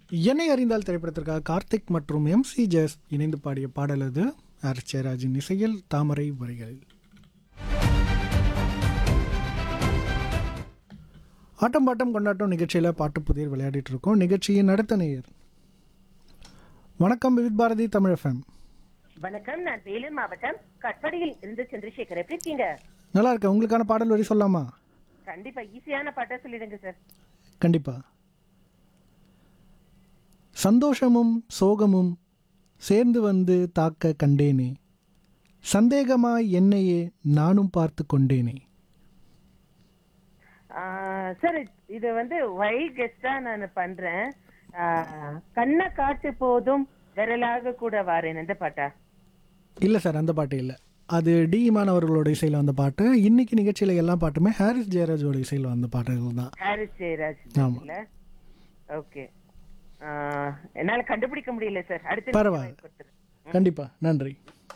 என்னை அறிந்தால் திரைப்படத்திற்காக கார்த்திக் மற்றும் எம் சி ஜெஸ் இணைந்து பாடிய பாடல் அது ஆர் ஜெயராஜின் இசையில் தாமரை வரிகளில் ஆட்டம் பாட்டம் கொண்டாட்டம் நிகழ்ச்சியில் பாட்டு புதிர் விளையாடிட்டு இருக்கோம் நிகழ்ச்சியின் அடுத்த நேயர் வணக்கம் விவித் பாரதி தமிழ் எஃப்எம் வணக்கம் நான் வேலூர் மாவட்டம் கட்படியில் இருந்து சந்திரசேகர் எப்படி இருக்கீங்க நல்லா இருக்கேன் உங்களுக்கான பாடல் வரி சொல்லலாமா கண்டிப்பா ஈஸியான பாட்டா சொல்லிடுங்க சார் கண்டிப்பா சந்தோஷமும் சோகமும் சேர்ந்து வந்து தாக்க கண்டேனே சந்தேகமாய் என்னையே நானும் பார்த்து கொண்டேனே ஆஹ் சார் இது வந்து வைல்ட் கெஸ்டா நான் பண்றேன் ஆஹ் கண்ண காட்டு போதும் விரலாக கூட வாரேன் இந்த பாட்டா இல்லை சார் அந்த பாட்டு இல்லை அது டி இமான் அவர்களோட இசையில் வந்த பாட்டு இன்னைக்கு நிகழ்ச்சியில் எல்லா பாட்டுமே ஹாரிஸ் ஜெயராஜோட இசையில் வந்த பாட்டுகள் தான் ஹாரிஸ் ஜெயராஜ் ஆமா. இல்ல ஓகே என்னால கண்டுபிடிக்க முடியல சார் அடுத்து பரவாயில்ல. நீங்க கொடுத்துருங்க. கண்டிப்பாக நன்றி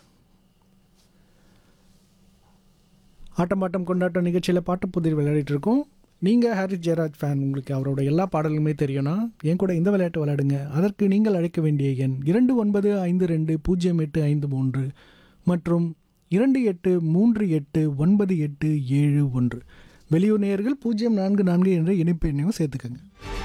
ஆட்டம் பாட்டம் கொண்டாட்டம் நிகழ்ச்சியில் பாட்டு புதிர் விளையாடிட்டு இருக்கோம் நீங்கள் ஹாரிஸ் ஜெயராஜ் ஃபேன் உங்களுக்கு அவரோட எல்லா பாடலுமே தெரியும்னா என் கூட இந்த விளையாட்டு விளையாடுங்க அதற்கு நீங்கள் அழைக்க வேண்டிய எண் இரண்டு ஒன்பது ஐந்து ரெண்டு பூஜ்ஜியம் எட்டு ஐந்து மூன்று மற்றும் இரண்டு எட்டு மூன்று எட்டு ஒன்பது எட்டு ஏழு ஒன்று வெளியூர் நேயர்கள் பூஜ்ஜியம் நான்கு நான்கு என்ற இணைப்பு எண்ணையும் சேர்த்துக்கங்க